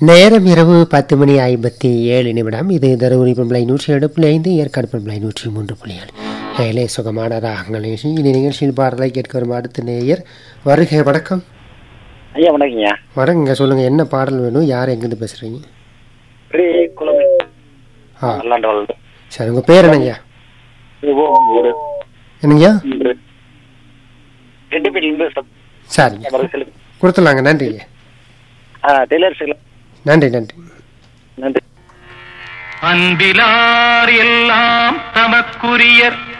நேரம் இரவு பத்து மணி ஐம்பத்தி ஏழு நிமிடம் இது தருமபுரி பண்பலை நூற்றி ஏழு புள்ளி ஐந்து ஏற்காடு பண்பலை நூற்றி மூன்று புள்ளி ஏழு ஏழை சுகமான ராகங்கள் நிகழ்ச்சி இந்த நிகழ்ச்சியில் பாடலை கேட்க வரும் அடுத்த நேயர் வருகை வணக்கம் ஐயா வணக்கங்கய்யா வணக்கங்க சொல்லுங்க என்ன பாடல் வேணும் யார் எங்கேருந்து பேசுறீங்க பெரிய குளம் ஆ அல்லாண்டவாள் சரி உங்க பேர் என்னங்கய்யா ஒரு என்னங்கய்யா ரெண்டு பேர்லேருந்து சரிங்க சப் கொடுத்துடலாங்க நன்றிங்க ஆ டெய்லர் சில நன்றி நன்றி நன்றி அன்பிலார் எல்லாம் தமக்குரியர்